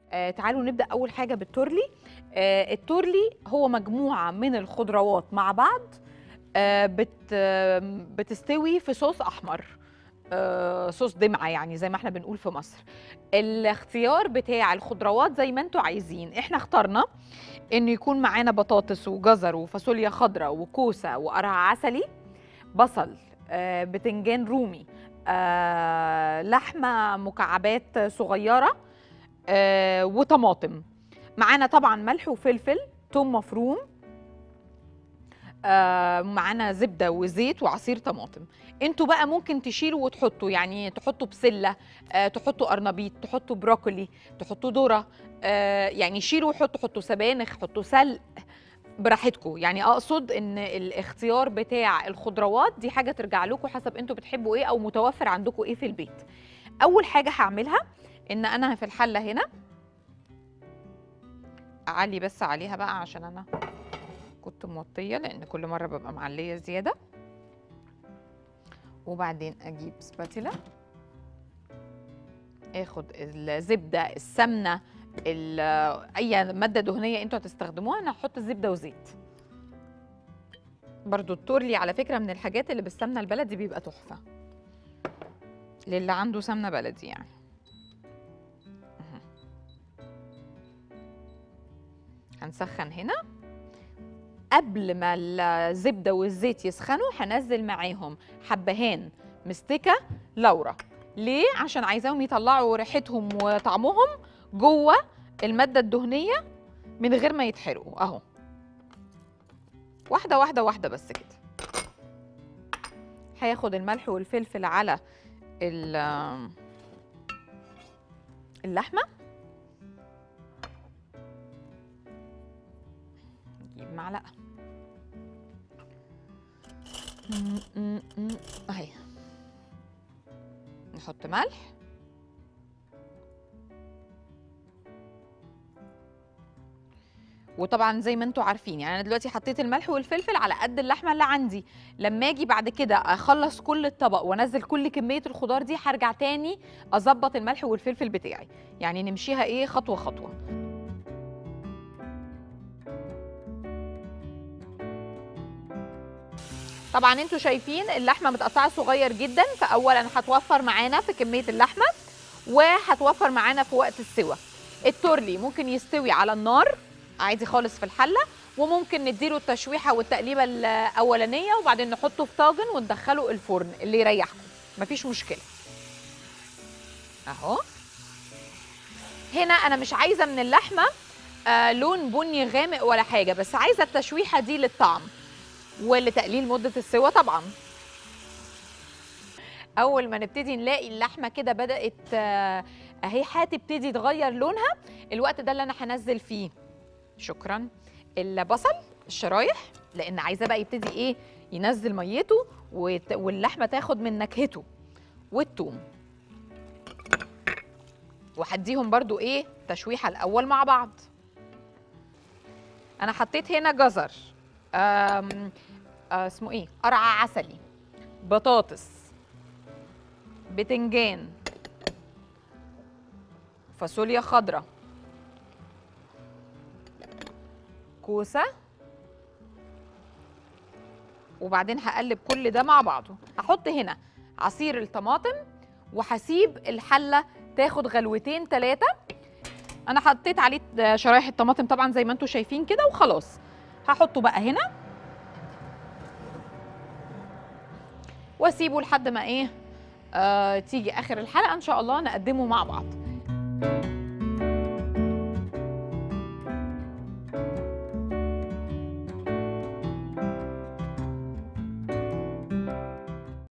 آه تعالوا نبدا اول حاجه بالتورلي آه التورلي هو مجموعه من الخضروات مع بعض آه بت آه بتستوي في صوص احمر آه صوص دمعه يعني زي ما احنا بنقول في مصر الاختيار بتاع الخضروات زي ما انتوا عايزين احنا اخترنا انه يكون معانا بطاطس وجزر وفاصوليا خضراء وكوسه وقرع عسلي بصل آه بتنجان رومي آه لحمه مكعبات صغيره آه وطماطم معانا طبعا ملح وفلفل توم مفروم آه معانا زبده وزيت وعصير طماطم انتوا بقى ممكن تشيلوا وتحطوا يعني تحطوا بسله آه تحطوا قرنبيط تحطوا بروكولي تحطوا ذره آه يعني شيلوا وحطوا حطوا سبانخ حطوا سلق براحتكم يعني اقصد ان الاختيار بتاع الخضروات دي حاجه ترجع لكم حسب انتوا بتحبوا ايه او متوفر عندكم ايه في البيت اول حاجه هعملها ان انا في الحله هنا اعلي بس عليها بقى عشان انا كنت موطيه لان كل مره ببقى معليه زياده وبعدين اجيب سباتيلا اخد الزبده السمنه اي ماده دهنيه انتوا هتستخدموها انا هحط زبده وزيت برضو التورلي على فكره من الحاجات اللي بالسمنه البلدي بيبقى تحفه للي عنده سمنه بلدي يعني هنسخن هنا قبل ما الزبده والزيت يسخنوا هنزل معاهم حبهان مستكه لورا ليه عشان عايزاهم يطلعوا ريحتهم وطعمهم جوه الماده الدهنيه من غير ما يتحرقوا اهو واحده واحده واحده بس كده هياخد الملح والفلفل على اللحمه نجيب معلقه اهي نحط ملح وطبعا زي ما انتم عارفين يعني انا دلوقتي حطيت الملح والفلفل على قد اللحمه اللي عندي لما اجي بعد كده اخلص كل الطبق وانزل كل كميه الخضار دي هرجع تاني اظبط الملح والفلفل بتاعي يعني نمشيها ايه خطوه خطوه طبعا انتوا شايفين اللحمه متقطعه صغير جدا فاولا هتوفر معانا في كميه اللحمه وهتوفر معانا في وقت السوى التورلي ممكن يستوي على النار عادي خالص في الحله وممكن نديله التشويحه والتقليبه الاولانيه وبعدين نحطه في طاجن وندخله الفرن اللي يريحكم مفيش مشكله اهو هنا انا مش عايزه من اللحمه آه لون بني غامق ولا حاجه بس عايزه التشويحه دي للطعم ولتقليل مده السوى طبعا اول ما نبتدي نلاقي اللحمه كده بدات آه اهي هتبتدي تغير لونها الوقت ده اللي انا هنزل فيه شكرا البصل الشرايح لان عايزاه بقى يبتدي ايه ينزل ميته واللحمه تاخد من نكهته والثوم وهديهم برضو ايه تشويحه الاول مع بعض انا حطيت هنا جزر آم اسمه ايه قرع عسلي بطاطس بتنجان فاصوليا خضراء كوسه وبعدين هقلب كل ده مع بعضه هحط هنا عصير الطماطم وهسيب الحله تاخد غلوتين ثلاثه انا حطيت عليه شرايح الطماطم طبعا زي ما انتم شايفين كده وخلاص هحطه بقى هنا واسيبه لحد ما ايه آه تيجي اخر الحلقه ان شاء الله نقدمه مع بعض